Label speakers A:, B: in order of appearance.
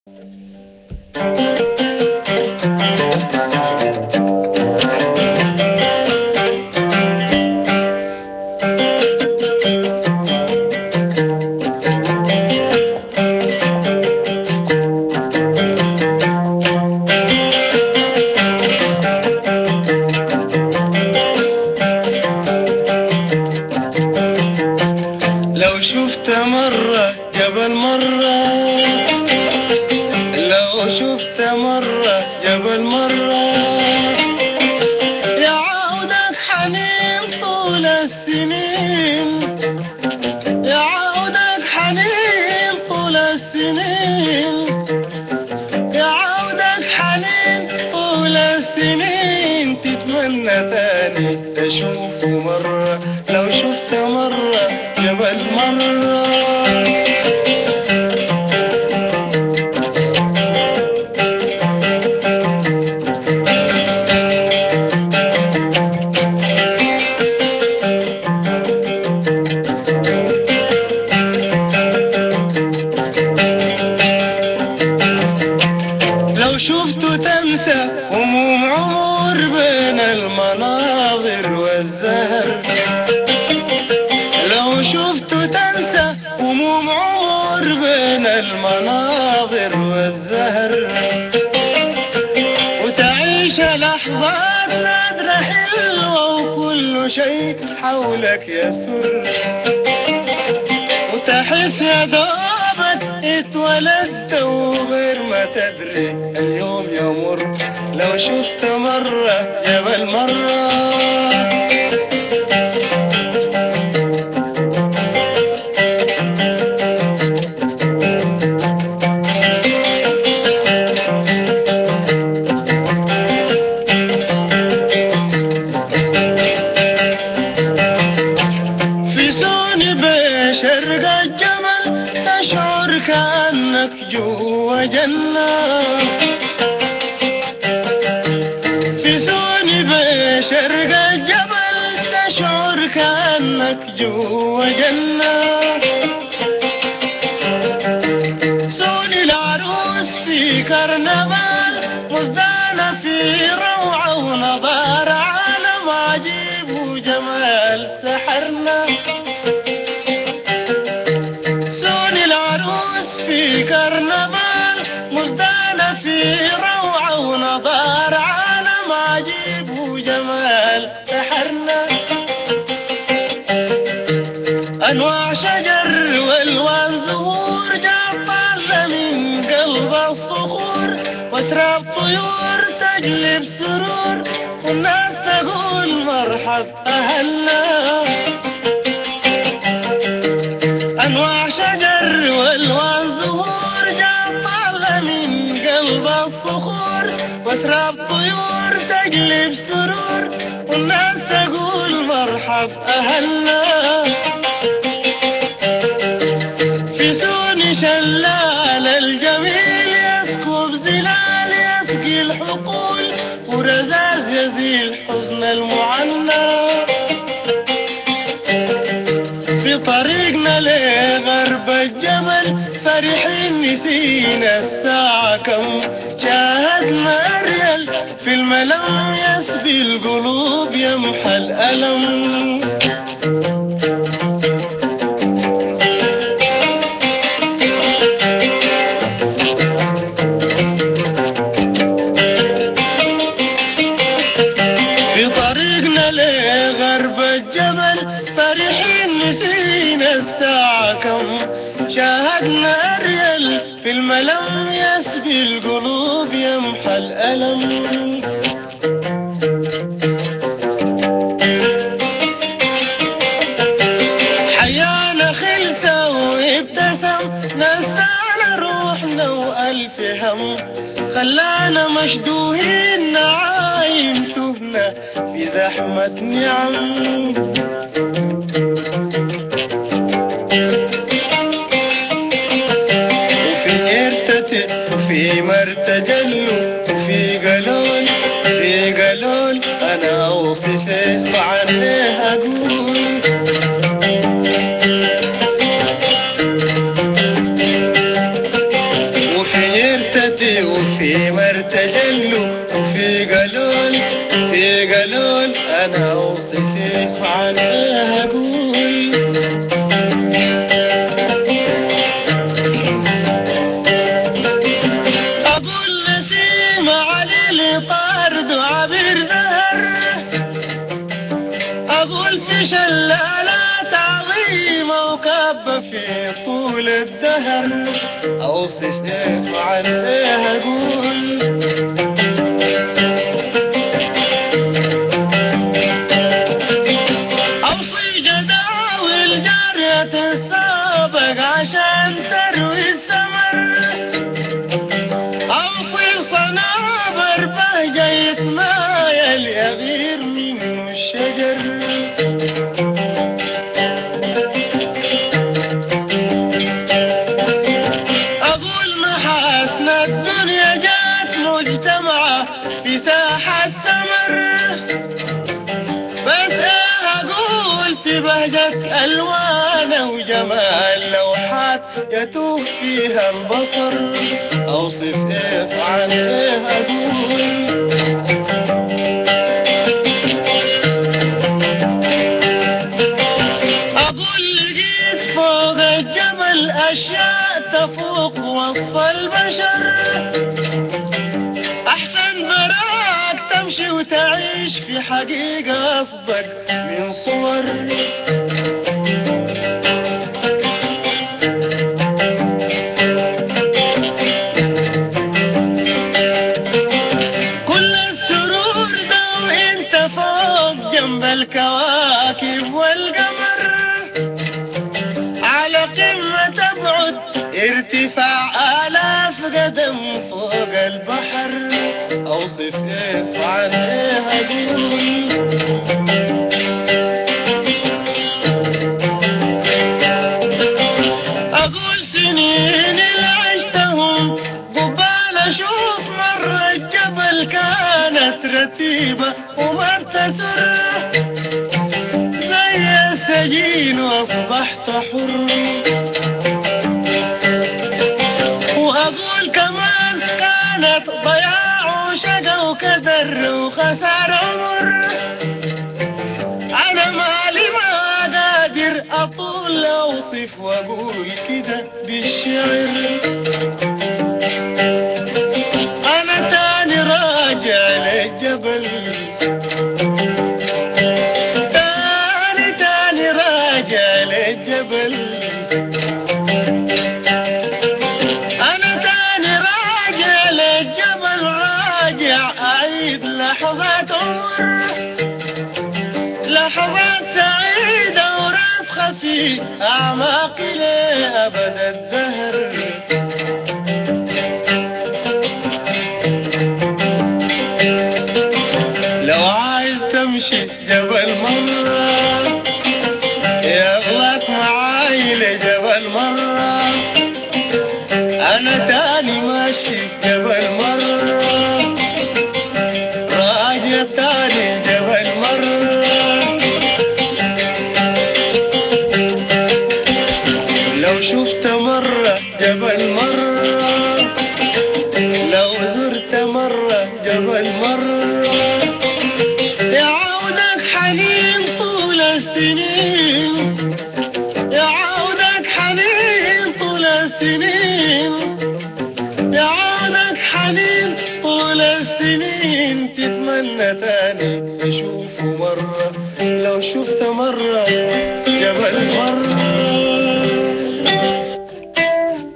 A: لو شفت مرة قبل مرة لو شفت مرة قبل مرة يعودك حنين طول السنين يعودك حنين طول السنين يعودك حنين طول السنين تتمنى تاني تشوفه مرة لو شفت مرة قبل مرة لو شفته تنسى هموم عمر بين المناظر والزهر لو شفته تنسى هموم عمر بين المناظر والزهر وتعيش لحظات نادرة حلوة وكل شيء حولك يسر وتحس يا دوبك اتولدت وغير ما تدري اليوم يمر لو شفت مرة قبل مرة في سوني بشرق الجمل تشعر كأنك جوا جنة في سوني بشرق الجبل تشعر كأنك جوا جنة سوني العروس في كرنفال مزدانة في روعة ونظار عالم عجيب وجمال سحرنا سوني العروس في كرنفال مزدانة في روعة ونظار عالم عجيب وجمال سحرنا أنواع شجر والوان زهور جات طالة من قلب الصخور واسراب طيور تجلب سرور والناس تقول مرحب أهلا أنواع شجر والوان زهور جات طالة من قلب الصخور واسراب طيور تجلب سرور والناس تقول مرحب أهلا في سوني شلال الجميل يسكب زلال يسقي الحقول ورزاز يزيل حزن المعنى في طريقنا لغرب الجبل فرحين نسينا الساعة كم شاهدنا أريل في الملم يسبي القلوب يمحى الألم في طريقنا لغرب الجبل فرحين نسينا الساعة كم شاهدنا أريل في الملم يسبي القلوب يمحى الألم حيانا خلسة وابتسم نسانا روحنا وألف هم خلانا مشدوهين نعايم تهنا في زحمة نعم وفي جرتة وفي مرتجل وفي قلول في قلول أنا أوصف وعنها أقول وفي مرتتي وفي مرتجل وفي قالول في قالول انا اوصفك عليها اقول اقول نسيم علي اللي طارد وعبير زهر اقول في شلالات عظيمة وكبة في طول الدهر اوصف ايه وعن ايه اقول اوصف جداول جارية السابق عشان تروي الثمر اوصف صنابر بهجة يتمايل يغير منه الشجر أقول محاسن الدنيا جات مجتمعة في ساحة ثمر بس إيه أقول في بهجة ألوان وجمال لوحات يتوه فيها البصر أوصف إيه عن إيه أقول أقول لقيت فوق الجبل أشياء تفوق وصف البشر أحسن براك تمشي وتعيش في حقيقة أصدق من صور كل السرور ده وانت فوق جنب الكواكب والقمر على قمة ابعد ارتفاع آلاف قدم فوق البحر اوصف ايه عن ايه اقول اقول سنين اللي عشتهم قبال اشوف مرة الجبل كانت رتيبة وما بتسر زي السجين واصبحت حر واقول كمان كانت ضياع وشقى وكدر وخسار عمر انا مالي ما قادر اطول اوصف واقول كده بالشعر انا تاني راجع للجبل تاني تاني راجع للجبل انا تاني راجع للجبل راجع اعيد لحظات عمر لحظات سعيدة وراسخة في أعماقي لأبد الدهر لو عايز تمشي جبل مرة يغلط معاي لجبل مرة أنا تاني ماشي في جبل مرة راجع تاني جبل مرة لو شفت مرة جبل مرة لو زرت مرة جبل مرة يعودك حنين طول السنين يعودك حنين طول السنين يعودك حنين طول السنين تتمنى تاني تشوفه مرة لو شفت